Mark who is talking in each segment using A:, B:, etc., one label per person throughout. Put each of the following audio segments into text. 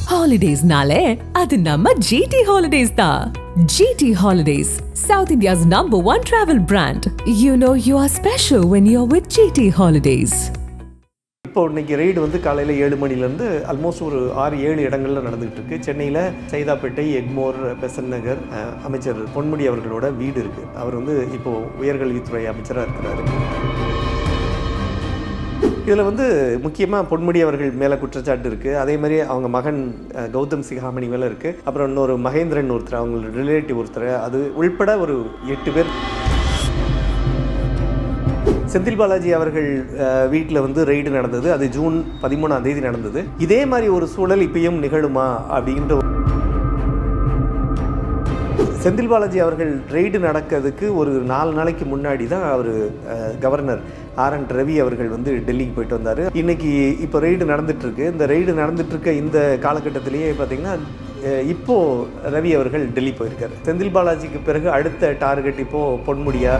A: ஹாலிடேஸ்னாலே அது நம்ம ஜிடி ஹாலிடேஸ் தான் GD holidays South India's number one travel brand you know you are special when you are with GD holidays
B: இப்போ இன்னைக்கு raid வந்து காலையில் ஏழு மணிலேருந்து ஆல்மோஸ்ட் ஒரு ஆறு ஏழு இடங்கள்ல நடந்துகிட்டு இருக்கு சென்னையில் சைதாப்பேட்டை எக்மோர் பெசன் நகர் அஹ், அமைச்சர் பொன்முடி அவர்களோட வீடு இருக்கு அவர் வந்து இப்போ உயர்கல்வித்துறை அமைச்சராக இருக்கிறாரு இதில் வந்து முக்கியமாக பொன்முடி அவர்கள் மேலே குற்றச்சாட்டு இருக்குது அதே மாதிரி அவங்க மகன் அஹ், கௌதம் சிகாமணி மேலே இருக்குது அப்புறம் இன்னொரு மகேந்திரன் ஒருத்தர் அவங்களோட ரிலேட்டிவ் ஒருத்தர் அது உள்பட ஒரு எட்டு பேர் செந்தில் பாலாஜி அவர்கள் வீட்டில் வந்து ரெய்டு நடந்தது அது ஜூன் பதிமூணாம் தேதி நடந்தது இதே மாதிரி ஒரு சூழல் இப்பயும் நிகழுமா அப்படின்ற ஒரு- செந்தில் பாலாஜி அவர்கள் ரெய்டு நடக்கிறதுக்கு ஒரு நாலு நாளைக்கு முன்னாடி தான் அவர் கவர்னர் ஆர் என் ரவி அவர்கள் வந்து டெல்லிக்கு போயிட்டு வந்தார் இன்னைக்கு இப்போ ரெய்டு நடந்துட்டு இருக்கு இந்த ரெய்டு நடந்துட்டு இருக்க இந்த காலகட்டத்திலேயே பார்த்தீங்கன்னா அஹ், இப்போ ரவி அவர்கள் டெல்லி போயிருக்காரு செந்தில் பாலாஜிக்கு பிறகு அடுத்த டார்கெட் இப்போ பொன்முடியா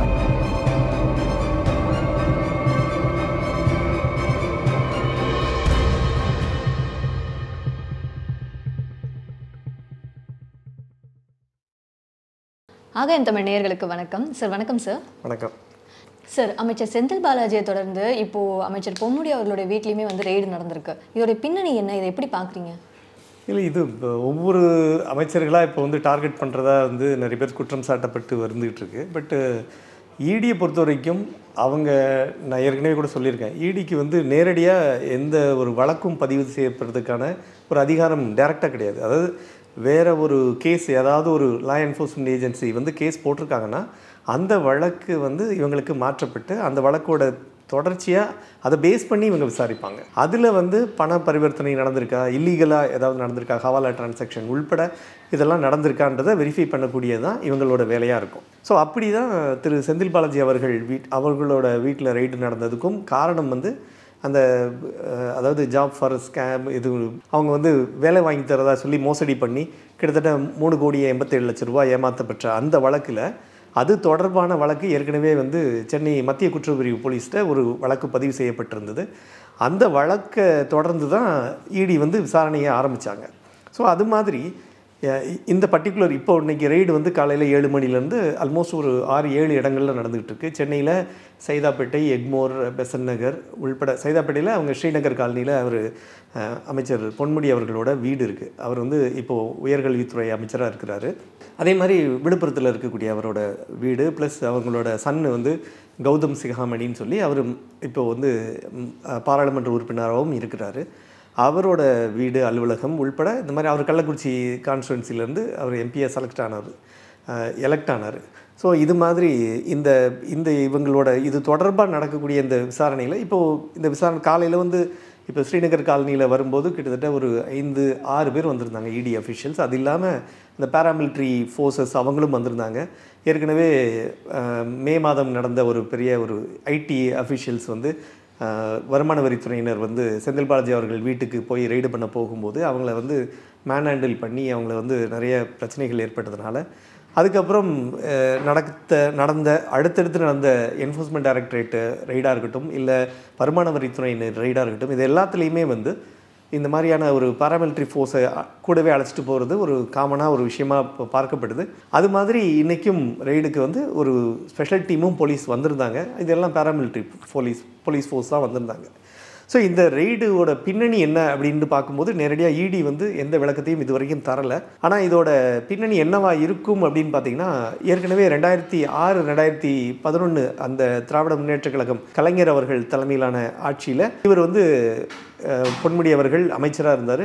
C: ஆகாயம் தமிழ் நேயர்களுக்கு வணக்கம் சார் வணக்கம் சார்
B: வணக்கம்
C: சார் அமைச்சர் செந்தில் பாலாஜியை தொடர்ந்து இப்போ அமைச்சர் பொன்முடி அவர்களுடைய வீட்லயுமே வந்து ரெய்டு நடந்திருக்கு இதோட பின்னணி என்ன இதை எப்படி பார்க்குறீங்க
B: இல்லை இது இப்போ ஒவ்வொரு அமைச்சர்களாக இப்போ வந்து டார்கெட் பண்ணுறதா வந்து நிறைய பேர் குற்றம் சாட்டப்பட்டு வந்துகிட்டு இருக்கு பட்டு ஈடியை பொறுத்த வரைக்கும் அவங்க நான் ஏற்கனவே கூட சொல்லியிருக்கேன் ஈடிக்கு வந்து நேரடியாக எந்த ஒரு வழக்கும் பதிவு செய்யப்படுறதுக்கான ஒரு அதிகாரம் டைரெக்டாக கிடையாது அதாவது வேற ஒரு கேஸ் ஏதாவது ஒரு லா என்ஃபோர்ஸ்மெண்ட் ஏஜென்சி வந்து கேஸ் போட்டிருக்காங்கன்னா அந்த வழக்கு வந்து இவங்களுக்கு மாற்றப்பட்டு அந்த வழக்கோட தொடர்ச்சியாக அதை பேஸ் பண்ணி இவங்க விசாரிப்பாங்க அதில் வந்து பண பரிவர்த்தனை நடந்திருக்கா இல்லீகலாக ஏதாவது நடந்திருக்கா ஹவாலா டிரான்சாக்ஷன் உள்பட இதெல்லாம் நடந்திருக்கான்றதை வெரிஃபை பண்ணக்கூடியது தான் இவங்களோட வேலையாக இருக்கும் ஸோ அப்படி தான் திரு செந்தில் பாலாஜி அவர்கள் வீட் அவர்களோட வீட்டில் ரெய்டு நடந்ததுக்கும் காரணம் வந்து அந்த அஹ், அதாவது ஜாப் ஃபார் ஸ்கேம் இது அவங்க வந்து வேலை வாங்கி தரதா சொல்லி மோசடி பண்ணி கிட்டத்தட்ட மூணு கோடி எண்பத்தேழு லட்ச ரூபாய் ஏமாற்ற பெற்ற அந்த வழக்கில் அது தொடர்பான வழக்கு ஏற்கனவே வந்து சென்னை மத்திய குற்றப்பிரிவு போலீஸ்கிட்ட ஒரு வழக்கு பதிவு செய்யப்பட்டிருந்தது அந்த வழக்கை தொடர்ந்து தான் இடி வந்து விசாரணையை ஆரம்பித்தாங்க ஸோ அது மாதிரி அஹ், இந்த பர்டிகுலர் இப்போ இன்னைக்கு ரெய்டு வந்து காலையில் ஏழு மணிலேருந்து ஆல்மோஸ்ட் ஒரு ஆறு ஏழு இடங்கள்ல நடந்துகிட்டு இருக்கு சென்னையில் சைதாப்பேட்டை எக்மோர் பெசன் நகர் உள்பட சைதாப்பேட்டையில் அவங்க ஸ்ரீநகர் காலனியில் அவர் அமைச்சர் பொன்முடி அவர்களோட வீடு இருக்குது அவர் வந்து இப்போது உயர்கல்வித்துறை அமைச்சராக இருக்கிறாரு அதே மாதிரி விழுப்புரத்தில் இருக்கக்கூடிய அவரோட வீடு ப்ளஸ் அவங்களோட சன்னு வந்து கௌதம் சிகாமணின்னு சொல்லி அவர் இப்போ வந்து ம், அஹ், பாராளுமன்ற உறுப்பினராகவும் இருக்கிறாரு அவரோட வீடு அலுவலகம் உள்பட இந்த மாதிரி அவர் கள்ளக்குறிச்சி கான்ஸ்டுவன்சிலேருந்து அவர் எம்பியாக செலக்ட் ஆனார் எலெக்ட் ஆனார் ஸோ இது மாதிரி இந்த இந்த இவங்களோட இது தொடர்பாக நடக்கக்கூடிய இந்த விசாரணையில் இப்போது இந்த விசாரணை காலையில் வந்து இப்போ ஸ்ரீநகர் காலனியில் வரும்போது கிட்டத்தட்ட ஒரு ஐந்து ஆறு பேர் வந்திருந்தாங்க இடி அஃபிஷியல்ஸ் அது இல்லாமல் இந்த பேராமிலிட்ரி ஃபோர்ஸஸ் அவங்களும் வந்திருந்தாங்க ஏற்கனவே அஹ், மே மாதம் நடந்த ஒரு பெரிய ஒரு ஐடி அஃபிஷியல்ஸ் வந்து அஹ், வருமான வரித்துறையினர் வந்து செந்தில் பாலாஜி அவர்கள் வீட்டுக்கு போய் ரெய்டு பண்ண போகும்போது அவங்கள வந்து மேன் ஹேண்டில் பண்ணி அவங்கள வந்து நிறைய பிரச்சனைகள் ஏற்பட்டதுனால அதுக்கப்புறம் அஹ், நடத்த நடந்த அடுத்தடுத்து நடந்த என்ஃபோர்ஸ்மெண்ட் டைரக்டரேட்டு ரெய்டாக இருக்கட்டும் இல்லை வருமான வரித்துறையினர் ரெய்டாக இருக்கட்டும் இது எல்லாத்துலேயுமே வந்து இந்த மாதிரியான ஒரு பாராமிலிட்ரி ஃபோர்ஸை கூடவே அழைச்சிட்டு போகிறது ஒரு காமனாக ஒரு விஷயமா இப்போ பார்க்கப்படுது அது மாதிரி இன்றைக்கும் ரெய்டுக்கு வந்து ஒரு ஸ்பெஷல் டீமும் போலீஸ் வந்திருந்தாங்க இதெல்லாம் பாராமிலிட்ரி போலீஸ் போலீஸ் ஃபோர்ஸ் தான் வந்திருந்தாங்க ஸோ இந்த ரெய்டோட பின்னணி என்ன அப்படின்னு பார்க்கும்போது நேரடியாக இடி வந்து எந்த விளக்கத்தையும் இது வரைக்கும் தரல ஆனால் இதோட பின்னணி என்னவா இருக்கும் அப்படின்னு பார்த்தீங்கன்னா ஏற்கனவே ரெண்டாயிரத்தி ஆறு ரெண்டாயிரத்தி பதினொன்று அந்த திராவிட முன்னேற்றக் கழகம் கலைஞர் அவர்கள் தலைமையிலான ஆட்சியில் இவர் வந்து அஹ், பொன்முடி அவர்கள் அமைச்சராக இருந்தார்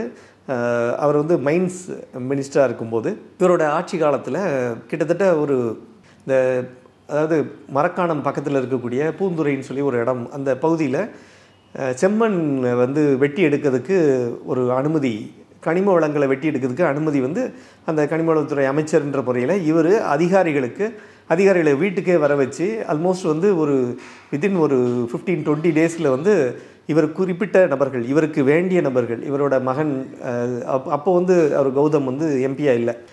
B: அவர் வந்து மைன்ஸ் மினிஸ்டராக இருக்கும்போது இவரோட ஆட்சி காலத்தில் கிட்டத்தட்ட ஒரு இந்த அதாவது மரக்காணம் பக்கத்தில் இருக்கக்கூடிய பூந்துறைன்னு சொல்லி ஒரு இடம் அந்த பகுதியில் அஹ், செம்மண் வந்து வெட்டி எடுக்கிறதுக்கு ஒரு அனுமதி கனிம வளங்களை வெட்டி எடுக்கிறதுக்கு அனுமதி வந்து அந்த கனிம வளத்துறை அமைச்சர்ன்ற முறையில் இவர் அதிகாரிகளுக்கு அதிகாரிகளை வீட்டுக்கே வர வச்சு ஆல்மோஸ்ட் வந்து ஒரு வித்தின் ஒரு ஃபிஃப்டீன் டுவெண்ட்டி டேஸில் வந்து இவர் குறிப்பிட்ட நபர்கள் இவருக்கு வேண்டிய நபர்கள் இவரோட மகன் அஹ், அப்- அப்போ வந்து அவர் கௌதம் வந்து எம்பியா இல்லை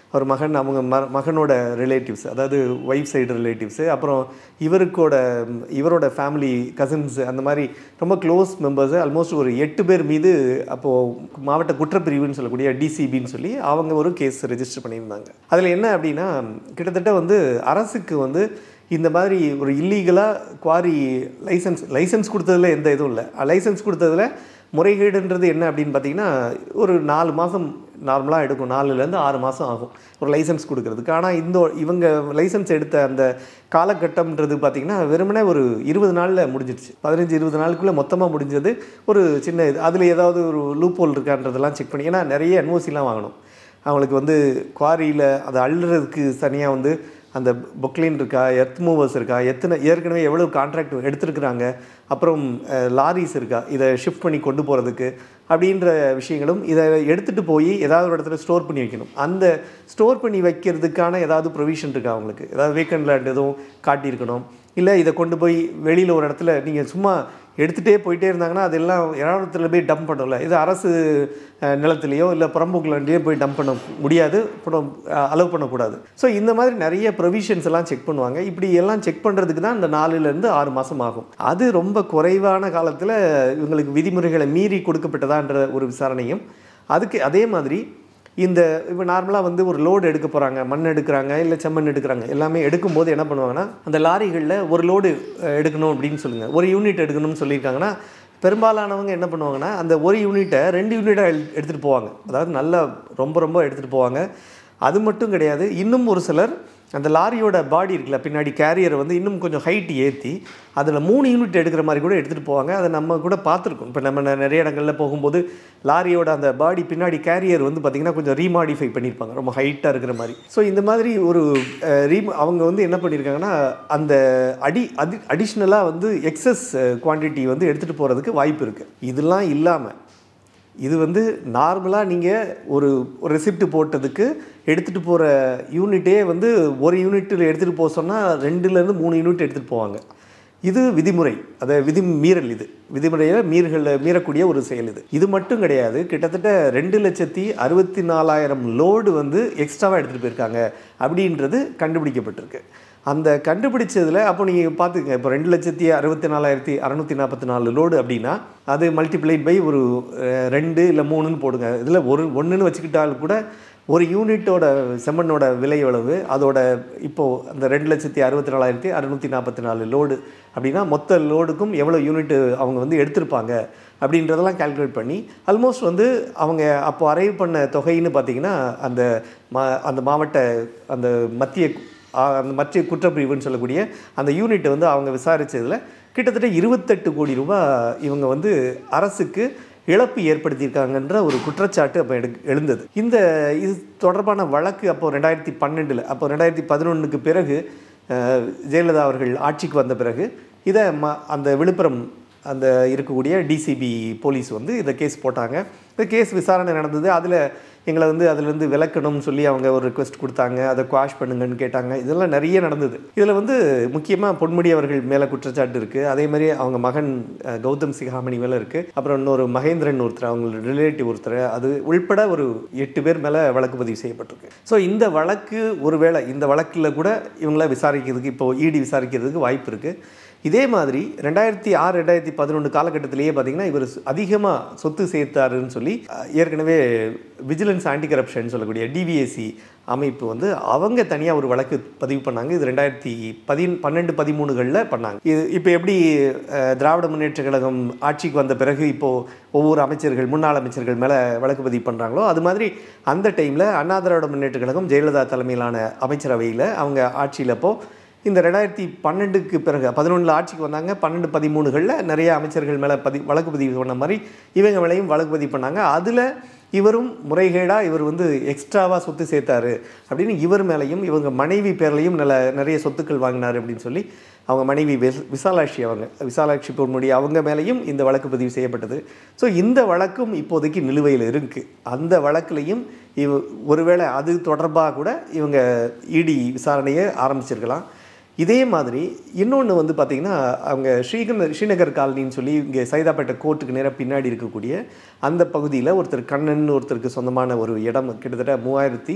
B: அவர் மகன் அவங்க ம மகனோட ரிலேட்டிவ்ஸ் அதாவது ஒய்ஃப் சைடு ரிலேட்டிவ்ஸு அப்புறம் இவருக்கோட இவரோட ஃபேமிலி கசின்ஸ் அந்த மாதிரி ரொம்ப க்ளோஸ் மெம்பர்ஸு ஆல்மோஸ்ட் ஒரு எட்டு பேர் மீது அப்போது மாவட்ட குற்றப்பிரிவுன்னு சொல்லக்கூடிய டிசிபின்னு சொல்லி அவங்க ஒரு கேஸ் ரெஜிஸ்டர் பண்ணியிருந்தாங்க அதில் என்ன அப்படின்னா கிட்டத்தட்ட வந்து அரசுக்கு வந்து இந்த மாதிரி ஒரு இல்லீகலாக குவாரி லைசன்ஸ் லைசன்ஸ் கொடுத்ததுல எந்த இதுவும் இல்லை லைசன்ஸ் கொடுத்ததுல முறைகேடுன்றது என்ன அப்படின்னு பார்த்தீங்கன்னா ஒரு நாலு மாதம் நார்மலாக எடுக்கும் நாலுலேருந்து ஆறு மாதம் ஆகும் ஒரு லைசன்ஸ் கொடுக்கறதுக்கு ஆனால் இந்த இவங்க லைசன்ஸ் எடுத்த அந்த காலகட்டம்ன்றது பார்த்திங்கன்னா வெறுமனே ஒரு இருபது நாளில் முடிஞ்சிடுச்சு பதினஞ்சு இருபது நாளுக்குள்ளே மொத்தமாக முடிஞ்சது ஒரு சின்ன இது அதில் ஏதாவது ஒரு லூப் ஹோல் இருக்கான்றதெல்லாம் செக் பண்ணி ஏன்னா நிறைய என்ஓசிலாம் வாங்கணும் அவங்களுக்கு வந்து குவாரியில் அதை அள்ளுறதுக்கு தனியாக வந்து அந்த பொக்லின் இருக்கா எர்த் மூவர்ஸ் இருக்கா எத்தனை ஏற்கனவே எவ்வளோ கான்ட்ராக்ட் எடுத்துருக்குறாங்க அப்புறம் லாரிஸ் இருக்கா இதை ஷிஃப்ட் பண்ணி கொண்டு போகிறதுக்கு அப்படின்ற விஷயங்களும் இதை எடுத்துகிட்டு போய் ஏதாவது ஒரு இடத்துல ஸ்டோர் பண்ணி வைக்கணும் அந்த ஸ்டோர் பண்ணி வைக்கிறதுக்கான ஏதாவது ப்ரொவிஷன் இருக்கா அவங்களுக்கு ஏதாவது வேக்கண்ட் லேண்ட் எதுவும் காட்டியிருக்கணும் இல்லை இதை கொண்டு போய் வெளியில் ஒரு இடத்துல நீங்கள் சும்மா எடுத்துகிட்டே போயிட்டே இருந்தாங்கன்னா அதெல்லாம் இடத்துல போய் டம்ப் பண்ணல இது அரசு அஹ், நிலத்திலேயோ இல்லை புறம்போக்குலேயோ போய் டம்ப் பண்ண முடியாது அலோவ் பண்ணக்கூடாது ஸோ இந்த மாதிரி நிறைய ப்ரொவிஷன்ஸ் எல்லாம் செக் பண்ணுவாங்க இப்படி எல்லாம் செக் பண்ணுறதுக்கு தான் இந்த நாலுலேருந்து ஆறு மாதம் ஆகும் அது ரொம்ப குறைவான காலத்தில் இவங்களுக்கு விதிமுறைகளை மீறி கொடுக்கப்பட்டதான்ற ஒரு விசாரணையும் அதுக்கு அதே மாதிரி இந்த இப்போ நார்மலாக வந்து ஒரு லோடு எடுக்க போகிறாங்க மண் எடுக்கிறாங்க இல்லை செம்மண் எடுக்கிறாங்க எல்லாமே எடுக்கும்போது என்ன பண்ணுவாங்கன்னா அந்த லாரிகளில் ஒரு லோடு எடுக்கணும் அப்படின்னு சொல்லுங்கள் ஒரு யூனிட் எடுக்கணும்னு சொல்லியிருக்காங்கன்னா பெரும்பாலானவங்க என்ன பண்ணுவாங்கன்னா அந்த ஒரு யூனிட்டை ரெண்டு யூனிட்டாக எடுத்துகிட்டு போவாங்க அதாவது நல்லா ரொம்ப ரொம்ப எடுத்துகிட்டு போவாங்க அது மட்டும் கிடையாது இன்னும் ஒரு சிலர் அந்த லாரியோட பாடி இருக்குல்ல பின்னாடி கேரியரை வந்து இன்னும் கொஞ்சம் ஹைட் ஏற்றி அதில் மூணு யூனிட் எடுக்கிற மாதிரி கூட எடுத்துகிட்டு போவாங்க அதை நம்ம கூட பார்த்துருக்கோம் இப்போ நம்ம நெ- நிறைய இடங்களில் போகும்போது லாரியோட அந்த பாடி பின்னாடி கேரியர் வந்து பார்த்திங்கன்னா கொஞ்சம் ரீமாடிஃபை பண்ணியிருப்பாங்க ரொம்ப ஹைட்டாக இருக்கிற மாதிரி ஸோ இந்த மாதிரி ஒரு ரீ அவங்க வந்து என்ன பண்ணியிருக்காங்கன்னா அந்த அடி அடி அடிஷ்னலாக வந்து எக்ஸஸ் குவான்டிட்டி வந்து எடுத்துகிட்டு போகிறதுக்கு வாய்ப்பு இருக்குது இதெல்லாம் இல்லாமல் இது வந்து நார்மலாக நீங்கள் ஒரு ஒரு ரெசிப்ட் போட்டதுக்கு எடுத்துகிட்டு போகிற யூனிட்டே வந்து ஒரு யூனிட்டில் எடுத்துகிட்டு போக சொன்னால் ரெண்டுலேருந்து மூணு யூனிட் எடுத்துகிட்டு போவாங்க இது விதிமுறை அதை விதி மீறல் இது விதிமுறையில் மீறுகள் மீறக்கூடிய ஒரு செயல் இது இது மட்டும் கிடையாது கிட்டத்தட்ட ரெண்டு லட்சத்தி அறுபத்தி நாலாயிரம் லோடு வந்து எக்ஸ்ட்ராவாக எடுத்துகிட்டு போயிருக்காங்க அப்படின்றது கண்டுபிடிக்கப்பட்டிருக்கு அந்த கண்டுபிடிச்சதில் அப்போ நீங்கள் பார்த்துக்கங்க இப்போ ரெண்டு லட்சத்தி அறுபத்தி நாலாயிரத்தி அறநூற்றி நாற்பத்தி நாலு லோடு அப்படின்னா அது மல்டிப்ளைட் பை ஒரு அஹ், ரெண்டு இல்லை மூணுன்னு போடுங்க இதில் ஒரு ஒன்றுன்னு வச்சுக்கிட்டால் கூட ஒரு யூனிட்டோட செம்மண்ணோட விலை எவ்வளவு அதோட இப்போது அந்த ரெண்டு லட்சத்தி அறுபத்தி நாலாயிரத்தி அறுநூற்றி நாற்பத்தி நாலு லோடு அப்படின்னா மொத்த லோடுக்கும் எவ்வளோ யூனிட் அவங்க வந்து எடுத்திருப்பாங்க அப்படின்றதெல்லாம் கால்குலேட் பண்ணி ஆல்மோஸ்ட் வந்து அவங்க அப்போ அரைவ் பண்ண தொகைன்னு பார்த்தீங்கன்னா அந்த மா அந்த மாவட்ட அந்த மத்திய ஆ, அந்த மத்திய குற்றப்பிரிவுன்னு சொல்லக்கூடிய அந்த யூனிட் வந்து அவங்க விசாரிச்சதுல கிட்டத்தட்ட இருபத்தெட்டு கோடி ரூபாய் இவங்க வந்து அரசுக்கு இழப்பு ஏற்படுத்தியிருக்காங்கன்ற ஒரு குற்றச்சாட்டு அப்போ எடு எழுந்தது இந்த இது தொடர்பான வழக்கு அப்போ ரெண்டாயிரத்தி பன்னெண்டில் அப்போ ரெண்டாயிரத்தி பதினொன்றுக்கு பிறகு அஹ், ஜெயலலிதா அவர்கள் ஆட்சிக்கு வந்த பிறகு இதை ம அந்த விழுப்புரம் அந்த இருக்கக்கூடிய டிசிபி போலீஸ் வந்து இந்த கேஸ் போட்டாங்க இந்த கேஸ் விசாரணை நடந்தது அதில் எங்களை வந்து அதுலேருந்து விலக்கணும்னு சொல்லி அவங்க ஒரு ரிக்வெஸ்ட் கொடுத்தாங்க அதை குவாஷ் பண்ணுங்கன்னு கேட்டாங்க இதெல்லாம் நிறைய நடந்தது இதில் வந்து முக்கியமாக பொன்முடி அவர்கள் மேலே குற்றச்சாட்டு இருக்குது அதே மாதிரி அவங்க மகன் அஹ், கௌதம் சிகாமணி மேலே இருக்குது அப்புறம் இன்னொரு மகேந்திரன் ஒருத்தர் அவங்க ரிலேட்டிவ் ஒருத்தர் அது உள்பட ஒரு எட்டு பேர் மேலே வழக்கு பதிவு செய்யப்பட்டிருக்கு ஸோ இந்த வழக்கு ஒருவேளை இந்த வழக்கில் கூட இவங்கள விசாரிக்கிறதுக்கு இப்போ இடி விசாரிக்கிறதுக்கு வாய்ப்பு இருக்குது இதே மாதிரி ரெண்டாயிரத்தி ஆறு ரெண்டாயிரத்தி பதினொன்று காலகட்டத்திலேயே பார்த்தீங்கன்னா இவர் அதிகமாக சொத்து சேர்த்தாருன்னு சொல்லி அஹ், ஏற்கனவே விஜிலன்ஸ் ஆன்டி கரப்ஷன் சொல்லக்கூடிய டிவிஎஸ்சி அமைப்பு வந்து அவங்க தனியாக ஒரு வழக்கு பதிவு பண்ணாங்க இது ரெண்டாயிரத்தி பதின் பன்னெண்டு பதிமூணுகளில் பண்ணாங்க இது இப்போ எப்படி அஹ், திராவிட முன்னேற்ற கழகம் ஆட்சிக்கு வந்த பிறகு இப்போது ஒவ்வொரு அமைச்சர்கள் முன்னாள் அமைச்சர்கள் மேலே வழக்கு பதிவு பண்ணுறாங்களோ அது மாதிரி அந்த டைமில் அண்ணா திராவிட முன்னேற்ற கழகம் ஜெயலலிதா தலைமையிலான அமைச்சரவையில் அவங்க ஆட்சியில் அப்போது இந்த ரெண்டாயிரத்தி பன்னெண்டுக்கு பிறகு பதினொன்றில் ஆட்சிக்கு வந்தாங்க பன்னெண்டு பதிமூணுகளில் நிறைய அமைச்சர்கள் மேலே பதி வழக்கு பதிவு பண்ண மாதிரி இவங்க மேலேயும் வழக்கு பதிவு பண்ணாங்க அதில் இவரும் முறைகேடாக இவர் வந்து எக்ஸ்ட்ராவாக சொத்து சேர்த்தாரு அப்படின்னு இவர் மேலேயும் இவங்க மனைவி பேர்லையும் நல்ல நிறைய சொத்துக்கள் வாங்கினார் அப்படின்னு சொல்லி அவங்க மனைவி விஸ்- விசாலாட்சி அவங்க விசாலாட்சி பொன்முடி அவங்க மேலேயும் இந்த வழக்கு பதிவு செய்யப்பட்டது ஸோ இந்த வழக்கும் இப்போதைக்கு நிலுவையில் இருக்குது அந்த வழக்குலையும் இவ ஒருவேளை அது தொடர்பாக கூட இவங்க இடி விசாரணையை ஆரம்பிச்சிருக்கலாம் இதே மாதிரி இன்னொன்று வந்து பார்த்திங்கன்னா அவங்க ஸ்ரீகர் ஸ்ரீநகர் காலனின்னு சொல்லி இங்கே சைதாப்பேட்டை கோர்ட்டுக்கு நேராக பின்னாடி இருக்கக்கூடிய அந்த பகுதியில் ஒருத்தர் கண்ணன் ஒருத்தருக்கு சொந்தமான ஒரு இடம் கிட்டத்தட்ட மூவாயிரத்தி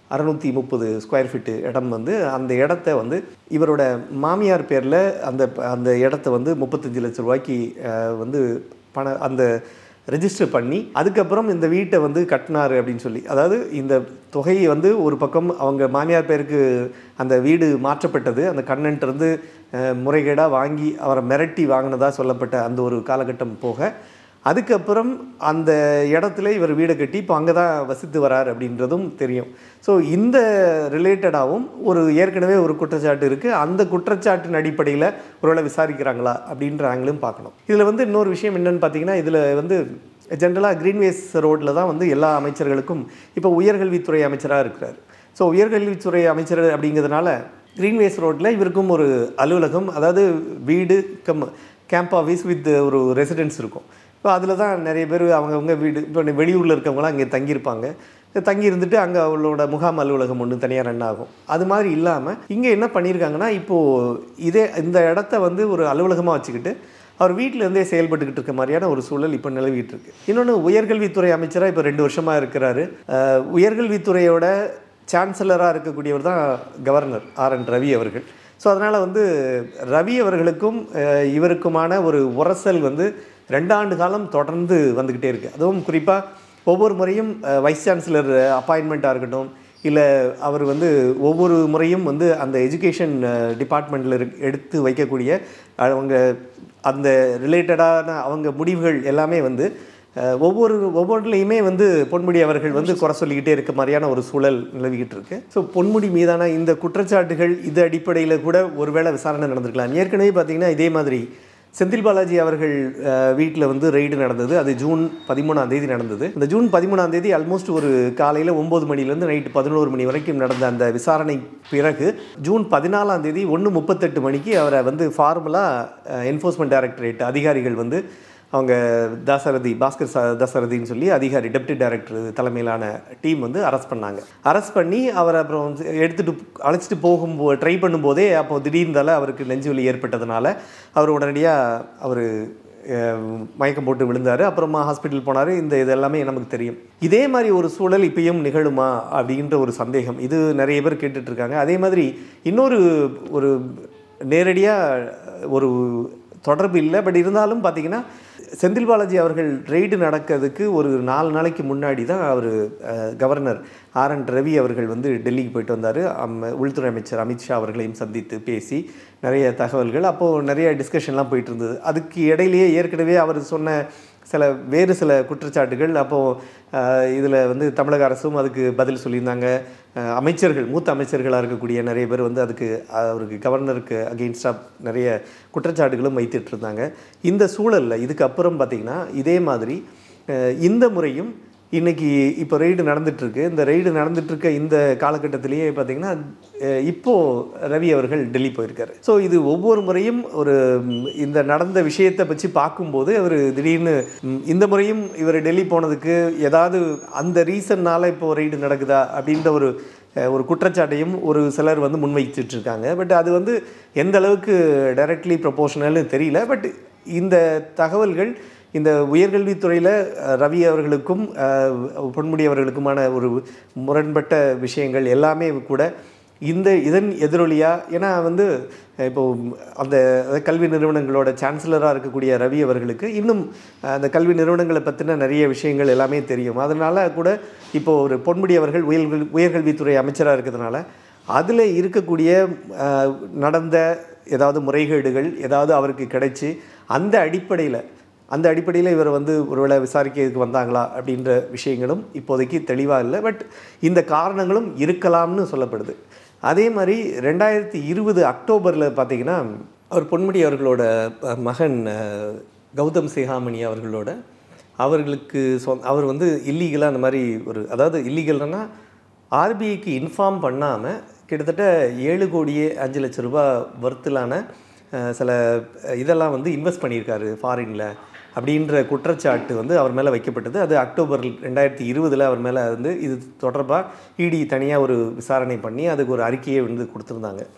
B: அறநூற்றி முப்பது ஸ்கொயர் ஃபீட்டு இடம் வந்து அந்த இடத்த வந்து இவரோட மாமியார் பேரில் அந்த அந்த இடத்த வந்து முப்பத்தஞ்சு லட்ச ரூபாய்க்கு அஹ், வந்து பண அந்த ரெஜிஸ்டர் பண்ணி அதுக்கப்புறம் இந்த வீட்டை வந்து கட்டினாரு அப்படின்னு சொல்லி அதாவது இந்த தொகையை வந்து ஒரு பக்கம் அவங்க மாமியார் பேருக்கு அந்த வீடு மாற்றப்பட்டது அந்த கண்ணன்ட்டு இருந்து முறைகேடாக வாங்கி அவரை மிரட்டி வாங்கினதா சொல்லப்பட்ட அந்த ஒரு காலகட்டம் போக அதுக்கப்புறம் அந்த இடத்துல இவர் வீடை கட்டி இப்போ அங்கே தான் வசித்து வரார் அப்படின்றதும் தெரியும் ஸோ இந்த ரிலேட்டடாகவும் ஒரு ஏற்கனவே ஒரு குற்றச்சாட்டு இருக்குது அந்த குற்றச்சாட்டின் அடிப்படையில் ஒருவேளை விசாரிக்கிறாங்களா அப்படின்ற ஆங்கிலும் பார்க்கணும் இதில் வந்து இன்னொரு விஷயம் என்னன்னு பார்த்தீங்கன்னா இதில் வந்து ஜென்ரலாக கிரீன்வேஸ் ரோட்டில் தான் வந்து எல்லா அமைச்சர்களுக்கும் இப்போ உயர்கல்வித்துறை அமைச்சராக இருக்கிறார் ஸோ உயர்கல்வித்துறை அமைச்சர் அப்படிங்கிறதுனால கிரீன்வேஸ் ரோட்டில் இவருக்கும் ஒரு அலுவலகம் அதாவது வீடு கம் கேம்ப் ஆஃபீஸ் வித் ஒரு ரெசிடென்ஸ் இருக்கும் இப்போ அதில் தான் நிறைய பேர் அவங்கவுங்க வீடு இப்போ வெளியூரில் இருக்கவங்களாம் அங்கே தங்கியிருப்பாங்க தங்கி இருந்துட்டு அங்கே அவளோட முகாம் அலுவலகம் ஒன்று தனியாக ரன் ஆகும் அது மாதிரி இல்லாமல் இங்கே என்ன பண்ணியிருக்காங்கன்னா இப்போது இதே இந்த இடத்த வந்து ஒரு அலுவலகமாக வச்சுக்கிட்டு அவர் வீட்டில் இருந்தே செயல்பட்டுக்கிட்டு இருக்க மாதிரியான ஒரு சூழல் இப்போ நிலவிட்டு இருக்கு இன்னொன்று உயர்கல்வித்துறை அமைச்சராக இப்போ ரெண்டு வருஷமாக இருக்கிறாரு அஹ், உயர்கல்வித்துறையோட சான்சலராக இருக்கக்கூடியவர் தான் கவர்னர் ஆர் என் ரவி அவர்கள் ஸோ அதனால் வந்து ரவி அவர்களுக்கும் அஹ், இவருக்குமான ஒரு உரசல் வந்து ரெண்டாண்டு காலம் தொடர்ந்து வந்துக்கிட்டே இருக்குது அதுவும் குறிப்பாக ஒவ்வொரு முறையும் வைஸ் சான்சலர் அப்பாயின்மெண்ட்டாக இருக்கட்டும் இல்லை அவர் வந்து ஒவ்வொரு முறையும் வந்து அந்த எஜுகேஷன் டிபார்ட்மெண்ட்டில் எடுத்து வைக்கக்கூடிய அவங்க அந்த ரிலேட்டடான அவங்க முடிவுகள் எல்லாமே வந்து அஹ், ஒவ்வொரு ஒவ்வொன்றுலையுமே வந்து பொன்முடி அவர்கள் வந்து குறை சொல்லிக்கிட்டே இருக்க மாதிரியான ஒரு சூழல் நிலவிக்கிட்டு இருக்கு ஸோ பொன்முடி மீதான இந்த குற்றச்சாட்டுகள் இது அடிப்படையில் கூட ஒருவேளை விசாரணை நடந்திருக்கலாம் ஏற்கனவே பார்த்தீங்கன்னா இதே மாதிரி செந்தில் பாலாஜி அவர்கள் வீட்டில் வந்து ரெய்டு நடந்தது அது ஜூன் பதிமூணாம் தேதி நடந்தது இந்த ஜூன் பதிமூணாம் தேதி ஆல்மோஸ்ட் ஒரு காலையில் ஒம்பது மணிலேருந்து நைட்டு பதினோரு மணி வரைக்கும் நடந்த அந்த விசாரணை பிறகு ஜூன் பதினாலாம் தேதி ஒன்று முப்பத்தெட்டு மணிக்கு அவரை வந்து ஃபார்முலாக என்ஃபோர்ஸ்மெண்ட் டைரக்டரேட் அதிகாரிகள் வந்து அவங்க தாசரதி பாஸ்கர் ச- தாசரதின்னு சொல்லி அதிகாரி டெப்டி டைரக்டர் தலைமையிலான டீம் வந்து அரெஸ்ட் பண்ணாங்க அரெஸ்ட் பண்ணி அவரை அப்புறம் வந்து எடுத்துட்டு அழைச்சிட்டு போகும்போது ட்ரை பண்ணும்போதே அப்போ திடீர்ந்தால அவருக்கு நெஞ்சு வலி ஏற்பட்டதுனால அவர் உடனடியாக அவர் மயக்கம் போட்டு விழுந்தார் அப்புறமா ஹாஸ்பிட்டல் போனார் இந்த இது எல்லாமே நமக்கு தெரியும் இதே மாதிரி ஒரு சூழல் இப்பயும் நிகழுமா அப்படின்ற ஒரு சந்தேகம் இது நிறைய பேர் கேட்டுட்டு இருக்காங்க அதே மாதிரி இன்னொரு ஒரு நேரடியாக ஒரு தொடர்பு இல்லை பட் இருந்தாலும் பார்த்தீங்கன்னா செந்தில் பாலாஜி அவர்கள் ரெய்டு நடக்கிறதுக்கு ஒரு நாலு நாளைக்கு முன்னாடி தான் அவர் கவர்னர் ஆர் என் ரவி அவர்கள் வந்து டெல்லிக்கு போயிட்டு வந்தார் உள்துறை அமைச்சர் அமித்ஷா அவர்களையும் சந்தித்து பேசி நிறைய தகவல்கள் அப்போது நிறைய டிஸ்கஷன்லாம் போயிட்டு இருந்தது அதுக்கு இடையிலேயே ஏற்கனவே அவர் சொன்ன சில வேறு சில குற்றச்சாட்டுகள் அப்போது இதில் வந்து தமிழக அரசும் அதுக்கு பதில் சொல்லியிருந்தாங்க அஹ், அமைச்சர்கள் மூத்த அமைச்சர்களாக இருக்கக்கூடிய நிறைய பேர் வந்து அதுக்கு அஹ், அவருக்கு கவர்னருக்கு அகெயின்ஸ்டாக நிறைய குற்றச்சாட்டுகளும் வைத்துட்டு இருந்தாங்க இந்த சூழலில் இதுக்கு அப்புறம் பார்த்திங்கன்னா இதே மாதிரி அஹ், இந்த முறையும் இன்னைக்கு இப்போ ரெய்டு நடந்துட்டுருக்கு இந்த ரெய்டு நடந்துட்டுருக்க இந்த காலகட்டத்திலேயே பார்த்தீங்கன்னா அஹ், இப்போ ரவி அவர்கள் டெல்லி போயிருக்காரு ஸோ இது ஒவ்வொரு முறையும் ஒரு ம், இந்த நடந்த விஷயத்தை பற்றி பார்க்கும்போது அவர் திடீர்னு ம், இந்த முறையும் இவர் டெல்லி போனதுக்கு ஏதாவது அந்த ரீசன்னால இப்போ ரெய்டு நடக்குதா அப்படின்ற ஒரு அஹ், ஒரு குற்றச்சாட்டையும் ஒரு சிலர் வந்து முன்வைச்சிட்டு இருக்காங்க பட் அது வந்து எந்த அளவுக்கு டைரக்ட்லி ப்ரொபோஷனல்னு தெரியல பட் இந்த தகவல்கள் இந்த உயர்கல்வித்துறையில் அஹ், ரவி அவர்களுக்கும் அஹ், பொன்முடி அவர்களுக்குமான ஒரு முரண்பட்ட விஷயங்கள் எல்லாமே கூட இந்த இதன் எதிரொலியாக ஏன்னா வந்து அஹ், இப்போ அந்த அதாவது கல்வி நிறுவனங்களோட சான்சலராக இருக்கக்கூடிய ரவி அவர்களுக்கு இன்னும் அஹ், அந்த கல்வி நிறுவனங்களை பற்றின நிறைய விஷயங்கள் எல்லாமே தெரியும் அதனால் கூட இப்போ ஒரு பொன்முடி அவர்கள் உயர்கல்வி உயர்கல்வித்துறை அமைச்சராக இருக்கிறதுனால அதில் இருக்கக்கூடிய அஹ், நடந்த ஏதாவது முறைகேடுகள் ஏதாவது அவருக்கு கிடைச்சி அந்த அடிப்படையில் அந்த அடிப்படையில் இவர் வந்து ஒருவேளை விசாரிக்கிறதுக்கு வந்தாங்களா அப்படின்ற விஷயங்களும் இப்போதைக்கு தெளிவாக இல்லை பட் இந்த காரணங்களும் இருக்கலாம்னு சொல்லப்படுது அதே மாதிரி ரெண்டாயிரத்தி இருபது அக்டோபரில் பார்த்தீங்கன்னா அவர் பொன்முடி அவர்களோட அஹ், மகன் அஹ், கௌதம் சிகாமணி அவர்களோட அவர்களுக்கு சொ அவர் வந்து இல்லீகலாக அந்த மாதிரி ஒரு அதாவது இல்லீகல்னா ஆர்பிஐக்கு இன்ஃபார்ம் பண்ணாமல் கிட்டத்தட்ட ஏழு கோடியே அஞ்சு லட்ச ரூபாய் வர்த்திலான அஹ், சில அஹ், இதெல்லாம் வந்து இன்வெஸ்ட் பண்ணியிருக்காரு ஃபாரினில் அப்படின்ற குற்றச்சாட்டு வந்து அவர் மேலே வைக்கப்பட்டது அது அக்டோபர் ரெண்டாயிரத்தி இருபதில் அவர் மேலே வந்து இது தொடர்பாக இடி தனியாக ஒரு விசாரணை பண்ணி அதுக்கு ஒரு அறிக்கையை வந்து கொடுத்துருந்தாங்க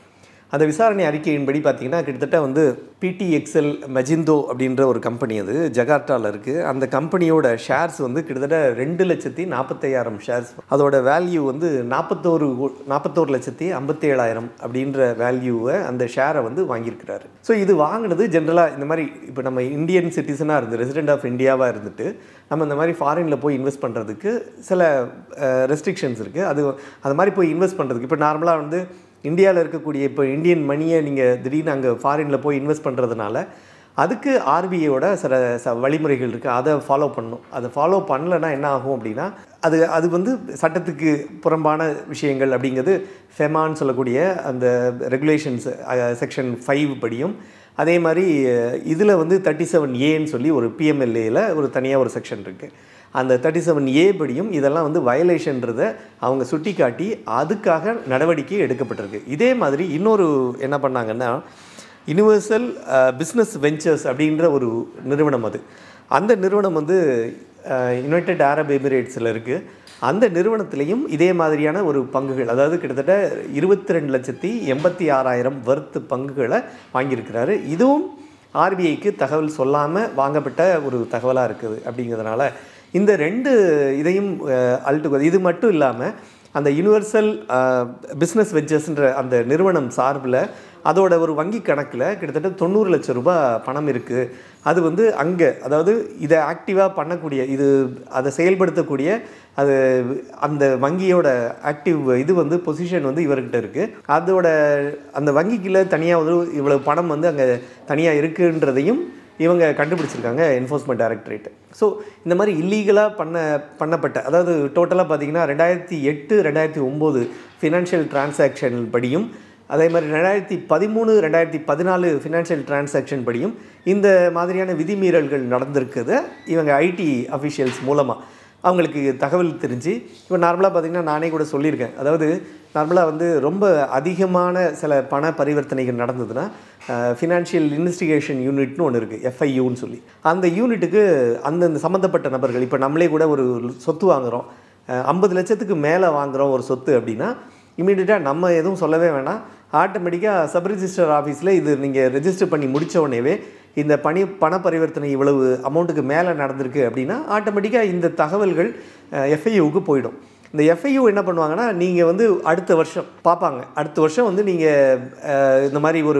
B: அந்த விசாரணை அறிக்கையின்படி பார்த்தீங்கன்னா கிட்டத்தட்ட வந்து பிடிஎக்ஸ்எல் மெஜிந்தோ அப்படின்ற ஒரு கம்பெனி அது ஜகார்ட்டாவில் இருக்குது அந்த கம்பெனியோட ஷேர்ஸ் வந்து கிட்டத்தட்ட ரெண்டு லட்சத்தி நாற்பத்தையாயிரம் ஷேர்ஸ் அதோட வேல்யூ வந்து நாற்பத்தோரு நாற்பத்தோரு லட்சத்தி ஐம்பத்தேழாயிரம் அப்படின்ற வேல்யூவை அந்த ஷேரை வந்து வாங்கியிருக்கிறாரு ஸோ இது வாங்கினது ஜென்ரலாக இந்த மாதிரி இப்போ நம்ம இந்தியன் சிட்டிசனாக இருந்து ரெசிடென்ட் ஆஃப் இந்தியாவாக இருந்துட்டு நம்ம இந்த மாதிரி ஃபாரினில் போய் இன்வெஸ்ட் பண்ணுறதுக்கு சில ரெஸ்ட்ரிக்ஷன்ஸ் இருக்குது அது அது மாதிரி போய் இன்வெஸ்ட் பண்ணுறதுக்கு இப்போ நார்மலாக வந்து இந்தியாவில் இருக்கக்கூடிய இப்போ இந்தியன் மணியை நீங்கள் திடீர்னு அங்கே ஃபாரினில் போய் இன்வெஸ்ட் பண்ணுறதுனால அதுக்கு ஆர்பிஐயோட சில ச வழிமுறைகள் இருக்குது அதை ஃபாலோ பண்ணணும் அதை ஃபாலோ பண்ணலைன்னா என்ன ஆகும் அப்படின்னா அது அது வந்து சட்டத்துக்கு புறம்பான விஷயங்கள் அப்படிங்கிறது ஃபெமான்னு சொல்லக்கூடிய அந்த ரெகுலேஷன்ஸ் செக்ஷன் ஃபைவ் படியும் அதே மாதிரி இதில் வந்து தேர்ட்டி செவன் ஏன்னு சொல்லி ஒரு பிஎம்எல்ஏயில் ஒரு தனியாக ஒரு செக்ஷன் இருக்குது அந்த தேர்ட்டி செவன் ஏ படியும் இதெல்லாம் வந்து வயலேஷன்றதை அவங்க சுட்டி காட்டி அதுக்காக நடவடிக்கை எடுக்கப்பட்டிருக்கு இதே மாதிரி இன்னொரு என்ன பண்ணாங்கன்னா யுனிவர்சல் பிஸ்னஸ் வெஞ்சர்ஸ் அப்படின்ற ஒரு நிறுவனம் அது அந்த நிறுவனம் வந்து யுனைடெட் அரப் எமிரேட்ஸில் இருக்குது அந்த நிறுவனத்திலையும் இதே மாதிரியான ஒரு பங்குகள் அதாவது கிட்டத்தட்ட இருபத்தி ரெண்டு லட்சத்தி எண்பத்தி ஆறாயிரம் வர்த்து பங்குகளை வாங்கியிருக்கிறாரு இதுவும் ஆர்பிஐக்கு தகவல் சொல்லாமல் வாங்கப்பட்ட ஒரு தகவலாக இருக்குது அப்படிங்கிறதுனால இந்த ரெண்டு இதையும் அல்ட்டு இது மட்டும் இல்லாமல் அந்த யூனிவர்சல் பிஸ்னஸ் வெஞ்சர்ஸ்ன்ற அந்த நிறுவனம் சார்பில் அதோட ஒரு வங்கி கணக்கில் கிட்டத்தட்ட தொண்ணூறு லட்சம் ரூபாய் பணம் இருக்குது அது வந்து அங்கே அதாவது இதை ஆக்டிவாக பண்ணக்கூடிய இது அதை செயல்படுத்தக்கூடிய அது அந்த வங்கியோட ஆக்டிவ் இது வந்து பொசிஷன் வந்து இவர்கிட்ட இருக்குது அதோட அந்த வங்கிக்குள்ள தனியாக வந்து இவ்வளவு பணம் வந்து அங்கே தனியாக இருக்குன்றதையும் இவங்க கண்டுபிடிச்சிருக்காங்க என்ஃபோர்ஸ்மெண்ட் டைரக்டரேட் ஸோ இந்த மாதிரி இல்லீகலாக பண்ண பண்ணப்பட்ட அதாவது டோட்டலாக பார்த்தீங்கன்னா ரெண்டாயிரத்தி எட்டு ரெண்டாயிரத்தி ஒம்பது ஃபினான்ஷியல் டிரான்சாக்ஷன் படியும் அதே மாதிரி ரெண்டாயிரத்தி பதிமூணு ரெண்டாயிரத்தி பதினாலு ஃபினான்ஷியல் டிரான்சாக்ஷன் படியும் இந்த மாதிரியான விதிமீறல்கள் நடந்திருக்குது இவங்க ஐடி அஃபிஷியல்ஸ் மூலமாக அவங்களுக்கு தகவல் தெரிஞ்சு இப்போ நார்மலாக பார்த்திங்கன்னா நானே கூட சொல்லியிருக்கேன் அதாவது நார்மலாக வந்து ரொம்ப அதிகமான சில பண பரிவர்த்தனைகள் நடந்ததுன்னா ஃபினான்ஷியல் இன்வெஸ்டிகேஷன் யூனிட்னு ஒன்று இருக்குது எஃப்ஐயூன்னு சொல்லி அந்த யூனிட்டுக்கு அந்தந்த சம்மந்தப்பட்ட நபர்கள் இப்போ நம்மளே கூட ஒரு சொத்து வாங்குகிறோம் ஐம்பது லட்சத்துக்கு மேலே வாங்குகிறோம் ஒரு சொத்து அப்படின்னா இமீடியட்டாக நம்ம எதுவும் சொல்லவே வேணாம் ஆட்டோமேட்டிக்காக சப் ரிஜிஸ்டர் ஆஃபீஸில் இது நீங்கள் ரெஜிஸ்டர் பண்ணி முடித்த உடனேவே இந்த பணி பண பரிவர்த்தனை இவ்வளவு அமௌண்ட்டுக்கு மேலே நடந்திருக்கு அப்படின்னா ஆட்டோமேட்டிக்காக இந்த தகவல்கள் எஃப்ஐயூவுக்கு போயிடும் இந்த எஃப்ஐயூ என்ன பண்ணுவாங்கன்னா நீங்கள் வந்து அடுத்த வருஷம் பார்ப்பாங்க அடுத்த வருஷம் வந்து நீங்கள் இந்த மாதிரி ஒரு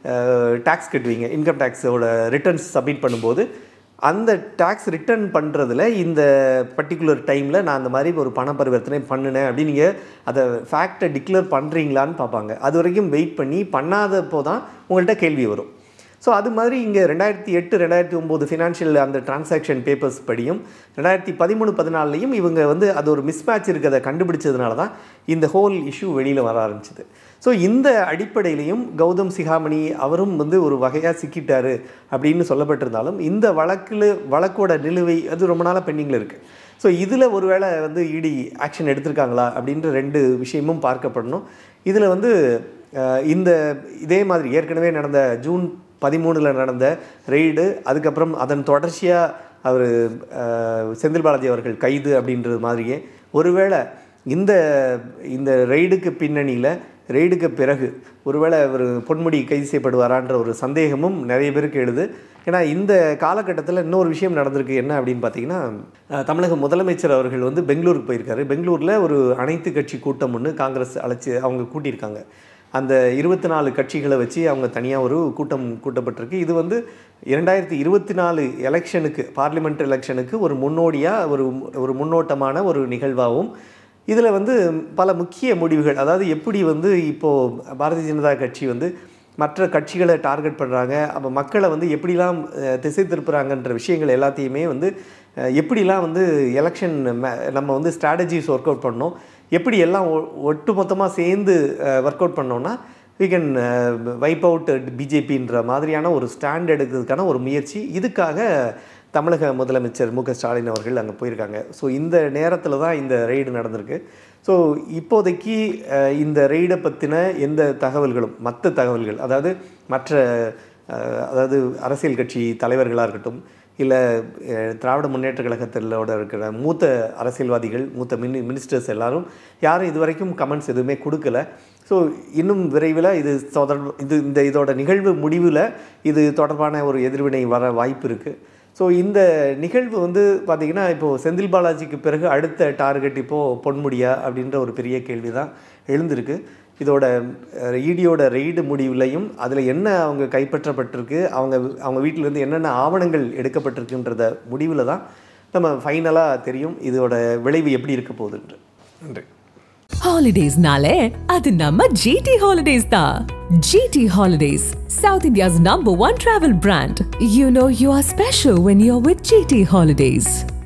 B: டேக்ஸ் கட்டுவீங்க இன்கம் டேக்ஸோட ரிட்டர்ன்ஸ் சப்மிட் பண்ணும்போது அந்த டேக்ஸ் ரிட்டர்ன் பண்ணுறதுல இந்த பர்டிகுலர் டைமில் நான் அந்த மாதிரி ஒரு பண பரிவர்த்தனை பண்ணினேன் அப்படின்னு நீங்கள் அதை ஃபேக்டை டிக்ளேர் பண்ணுறீங்களான்னு பார்ப்பாங்க அது வரைக்கும் வெயிட் பண்ணி பண்ணாதப்போ தான் உங்கள்கிட்ட கேள்வி வரும் ஸோ அது மாதிரி இங்கே ரெண்டாயிரத்தி எட்டு ரெண்டாயிரத்தி ஒம்பது ஃபினான்ஷியல் அந்த டிரான்சாக்ஷன் பேப்பர்ஸ் படியும் ரெண்டாயிரத்தி பதிமூணு பதினாலையும் இவங்க வந்து அது ஒரு மிஸ்மேட்ச் இருக்கிறத கண்டுபிடிச்சதுனால தான் இந்த ஹோல் இஷ்யூ வெளியில் வர ஆரம்பிச்சிது ஸோ இந்த அடிப்படையிலையும் கௌதம் சிகாமணி அவரும் வந்து ஒரு வகையாக சிக்கிட்டாரு அப்படின்னு சொல்லப்பட்டிருந்தாலும் இந்த வழக்கில் வழக்கோட நிலுவை அது ரொம்ப நாளாக பெண்டிங்கில் இருக்குது ஸோ இதில் ஒருவேளை வந்து இடி ஆக்ஷன் எடுத்திருக்காங்களா அப்படின்ற ரெண்டு விஷயமும் பார்க்கப்படணும் இதில் வந்து இந்த இதே மாதிரி ஏற்கனவே நடந்த ஜூன் பதிமூணில் நடந்த ரெய்டு அதுக்கப்புறம் அதன் தொடர்ச்சியாக அவர் செந்தில் பாலாஜி அவர்கள் கைது அப்படின்றது மாதிரியே ஒருவேளை இந்த இந்த ரெய்டுக்கு பின்னணியில் ரெய்டுக்கு பிறகு ஒருவேளை அவர் பொன்முடி கைது செய்யப்படுவாரான்ற ஒரு சந்தேகமும் நிறைய பேருக்கு எழுது ஏன்னா இந்த காலகட்டத்தில் இன்னொரு விஷயம் நடந்திருக்கு என்ன அப்படின்னு பார்த்தீங்கன்னா தமிழக முதலமைச்சர் அவர்கள் வந்து பெங்களூருக்கு போயிருக்காரு பெங்களூரில் ஒரு அனைத்து கட்சி கூட்டம் ஒன்று காங்கிரஸ் அழைச்சி அவங்க கூட்டியிருக்காங்க அந்த இருபத்தி நாலு கட்சிகளை வச்சு அவங்க தனியாக ஒரு கூட்டம் கூட்டப்பட்டிருக்கு இது வந்து இரண்டாயிரத்தி இருபத்தி நாலு எலெக்ஷனுக்கு பார்லிமெண்ட் எலெக்ஷனுக்கு ஒரு முன்னோடியாக ஒரு ஒரு முன்னோட்டமான ஒரு நிகழ்வாகவும் இதில் வந்து பல முக்கிய முடிவுகள் அதாவது எப்படி வந்து இப்போது பாரதிய ஜனதா கட்சி வந்து மற்ற கட்சிகளை டார்கெட் பண்ணுறாங்க அப்போ மக்களை வந்து எப்படிலாம் திசை திருப்புறாங்கன்ற விஷயங்கள் எல்லாத்தையுமே வந்து எப்படிலாம் வந்து எலெக்ஷன் நம்ம வந்து ஸ்ட்ராட்டஜிஸ் ஒர்க் அவுட் பண்ணோம் எப்படி எல்லாம் ஒட்டு மொத்தமாக சேர்ந்து ஒர்க் அவுட் பண்ணோன்னா வி கேன் வைப் அவுட் பிஜேபின்ற மாதிரியான ஒரு ஸ்டாண்ட் எடுக்கிறதுக்கான ஒரு முயற்சி இதுக்காக தமிழக முதலமைச்சர் மு க ஸ்டாலின் அவர்கள் அங்கே போயிருக்காங்க ஸோ இந்த நேரத்தில் தான் இந்த ரெய்டு நடந்திருக்கு ஸோ இப்போதைக்கு இந்த ரெய்டை பற்றின எந்த தகவல்களும் மற்ற தகவல்கள் அதாவது மற்ற அதாவது அரசியல் கட்சி தலைவர்களாக இருக்கட்டும் இல்லை திராவிட முன்னேற்ற கழகத்திலோட இருக்கிற மூத்த அரசியல்வாதிகள் மூத்த மினி மினிஸ்டர்ஸ் எல்லாரும் யாரும் இது வரைக்கும் கமெண்ட்ஸ் எதுவுமே கொடுக்கல ஸோ இன்னும் விரைவில் இது தொடர் இது இந்த இதோட நிகழ்வு முடிவில் இது தொடர்பான ஒரு எதிர்வினை வர வாய்ப்பு இருக்குது ஸோ இந்த நிகழ்வு வந்து பார்த்திங்கன்னா இப்போது செந்தில் பாலாஜிக்கு பிறகு அடுத்த டார்கெட் இப்போது பொன்முடியா அப்படின்ற ஒரு பெரிய கேள்வி தான் எழுந்திருக்கு இதோட ஈடியோட ரெய்டு முடிவுலையும் அதில் என்ன அவங்க கைப்பற்றப்பட்டிருக்கு அவங்க அவங்க வீட்டிலேருந்து என்னென்ன ஆவணங்கள் எடுக்கப்பட்டிருக்குன்றத முடிவில் தான் நம்ம ஃபைனலாக தெரியும் இதோட விளைவு எப்படி இருக்க போகுதுன்று நன்றி
A: ஹாலிடேஸ்னாலே அது நம்ம ஜிடி ஹாலிடேஸ் தான் GD holidays South India's number one travel brand you know you are special when you are with GD holidays